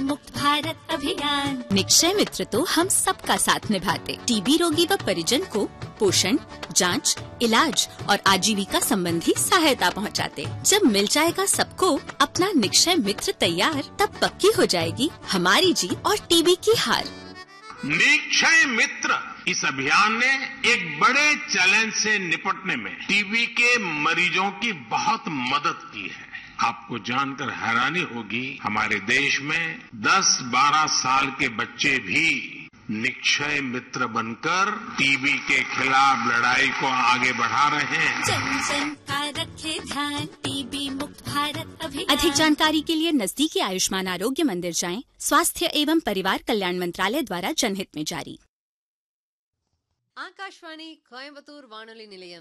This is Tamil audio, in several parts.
मुक्त भारत अभियान निक्षय मित्र तो हम सबका साथ निभाते टीबी रोगी व परिजन को पोषण जांच, इलाज और आजीविका संबंधी सहायता पहुंचाते। जब मिल जाएगा सबको अपना निक्षय मित्र तैयार तब पक्की हो जाएगी हमारी जीत और टीबी की हार निक्षय मित्र इस अभियान ने एक बड़े चैलेंज से निपटने में टीबी के मरीजों की बहुत मदद की है आपको जानकर हैरानी होगी हमारे देश में 10-12 साल के बच्चे भी निक्षय मित्र बनकर टीबी के खिलाफ लड़ाई को आगे बढ़ा रहे हैं जन जन का रखे ध्यान टीबी मुक्त भारत अभियान अधिक जानकारी के लिए नजदीकी आयुष्मान आरोग्य मंदिर जाएं स्वास्थ्य एवं परिवार कल्याण मंत्रालय द्वारा जनहित में जारी ஆகாஷ்வாணி கோயம்புத்தூர் வானொலி நிலையம்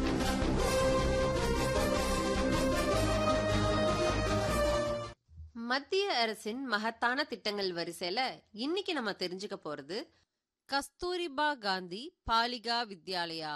மத்திய அரசின் மகத்தான திட்டங்கள் வரிசையில இன்னைக்கு நம்ம தெரிஞ்சுக்க போறது கஸ்தூரிபா காந்தி பாலிகா வித்யாலயா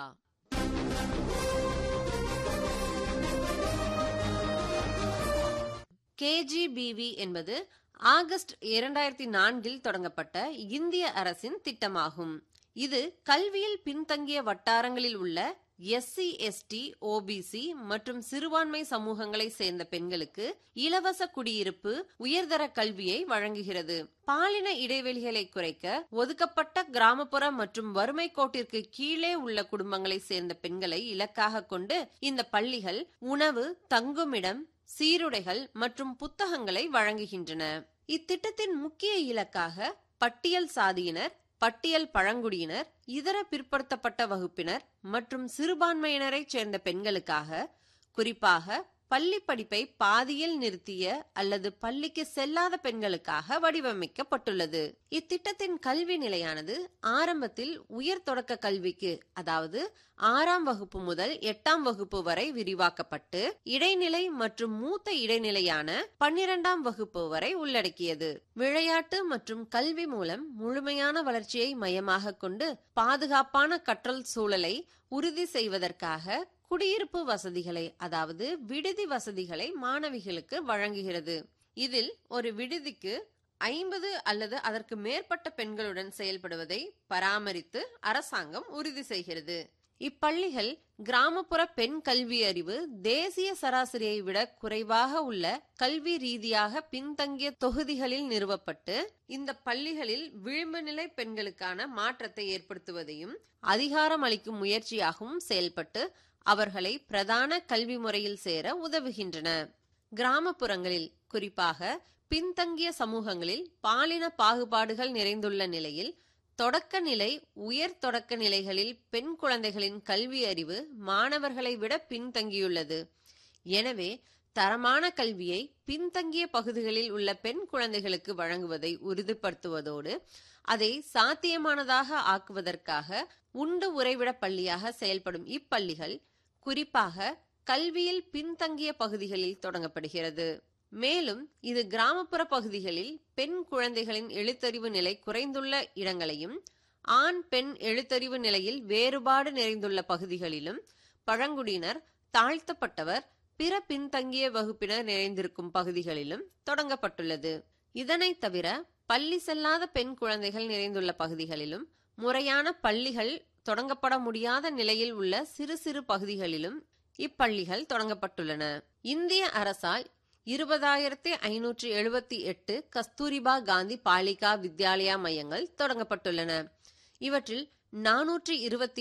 கேஜிபிவி என்பது ஆகஸ்ட் இரண்டாயிரத்தி நான்கில் தொடங்கப்பட்ட இந்திய அரசின் திட்டமாகும் இது கல்வியில் பின்தங்கிய வட்டாரங்களில் உள்ள எஸ்சி எஸ்டி ஓபிசி மற்றும் சிறுபான்மை சமூகங்களை சேர்ந்த பெண்களுக்கு இலவச குடியிருப்பு உயர்தர கல்வியை வழங்குகிறது பாலின இடைவெளிகளை குறைக்க ஒதுக்கப்பட்ட கிராமப்புற மற்றும் வறுமை கோட்டிற்கு கீழே உள்ள குடும்பங்களை சேர்ந்த பெண்களை இலக்காக கொண்டு இந்த பள்ளிகள் உணவு தங்குமிடம் சீருடைகள் மற்றும் புத்தகங்களை வழங்குகின்றன இத்திட்டத்தின் முக்கிய இலக்காக பட்டியல் சாதியினர் பட்டியல் பழங்குடியினர் இதர பிற்படுத்தப்பட்ட வகுப்பினர் மற்றும் சிறுபான்மையினரைச் சேர்ந்த பெண்களுக்காக குறிப்பாக பள்ளி படிப்பை பாதியில் நிறுத்திய அல்லது பள்ளிக்கு செல்லாத பெண்களுக்காக வடிவமைக்கப்பட்டுள்ளது இத்திட்டத்தின் கல்வி நிலையானது ஆரம்பத்தில் உயர் தொடக்க கல்விக்கு அதாவது ஆறாம் வகுப்பு முதல் எட்டாம் வகுப்பு வரை விரிவாக்கப்பட்டு இடைநிலை மற்றும் மூத்த இடைநிலையான பன்னிரெண்டாம் வகுப்பு வரை உள்ளடக்கியது விளையாட்டு மற்றும் கல்வி மூலம் முழுமையான வளர்ச்சியை மையமாக கொண்டு பாதுகாப்பான கற்றல் சூழலை உறுதி செய்வதற்காக குடியிருப்பு வசதிகளை அதாவது விடுதி வசதிகளை மாணவிகளுக்கு வழங்குகிறது இதில் ஒரு விடுதிக்கு ஐம்பது அல்லது அதற்கு மேற்பட்ட பெண்களுடன் செயல்படுவதை பராமரித்து அரசாங்கம் உறுதி செய்கிறது இப்பள்ளிகள் கிராமப்புற பெண் கல்வி அறிவு தேசிய சராசரியை விட குறைவாக உள்ள கல்வி ரீதியாக பின்தங்கிய தொகுதிகளில் நிறுவப்பட்டு இந்த பள்ளிகளில் விளிம்பு நிலை பெண்களுக்கான மாற்றத்தை ஏற்படுத்துவதையும் அதிகாரம் அளிக்கும் முயற்சியாகவும் செயல்பட்டு அவர்களை பிரதான கல்வி முறையில் சேர உதவுகின்றன கிராமப்புறங்களில் குறிப்பாக பின்தங்கிய சமூகங்களில் பாலின பாகுபாடுகள் நிறைந்துள்ள நிலையில் தொடக்க நிலை உயர் தொடக்க நிலைகளில் பெண் குழந்தைகளின் கல்வி அறிவு மாணவர்களை விட பின்தங்கியுள்ளது எனவே தரமான கல்வியை பின்தங்கிய பகுதிகளில் உள்ள பெண் குழந்தைகளுக்கு வழங்குவதை உறுதிப்படுத்துவதோடு அதை சாத்தியமானதாக ஆக்குவதற்காக உண்டு உறைவிட பள்ளியாக செயல்படும் இப்பள்ளிகள் குறிப்பாக கல்வியில் பின்தங்கிய பகுதிகளில் தொடங்கப்படுகிறது மேலும் இது கிராமப்புற பகுதிகளில் பெண் குழந்தைகளின் எழுத்தறிவு நிலை குறைந்துள்ள இடங்களையும் ஆண் பெண் எழுத்தறிவு நிலையில் வேறுபாடு நிறைந்துள்ள பகுதிகளிலும் பழங்குடியினர் தாழ்த்தப்பட்டவர் பிற பின்தங்கிய வகுப்பினர் நிறைந்திருக்கும் பகுதிகளிலும் தொடங்கப்பட்டுள்ளது இதனைத் தவிர பள்ளி செல்லாத பெண் குழந்தைகள் நிறைந்துள்ள பகுதிகளிலும் முறையான பள்ளிகள் தொடங்கப்பட முடியாத நிலையில் உள்ள சிறு சிறு பகுதிகளிலும் இப்பள்ளிகள் தொடங்கப்பட்டுள்ளன இந்திய அரசால் இருபதாயிரத்தி ஐநூற்றி எழுபத்தி எட்டு கஸ்தூரிபா காந்தி பாலிகா வித்யாலயா மையங்கள் தொடங்கப்பட்டுள்ளன இவற்றில் நானூற்றி இருபத்தி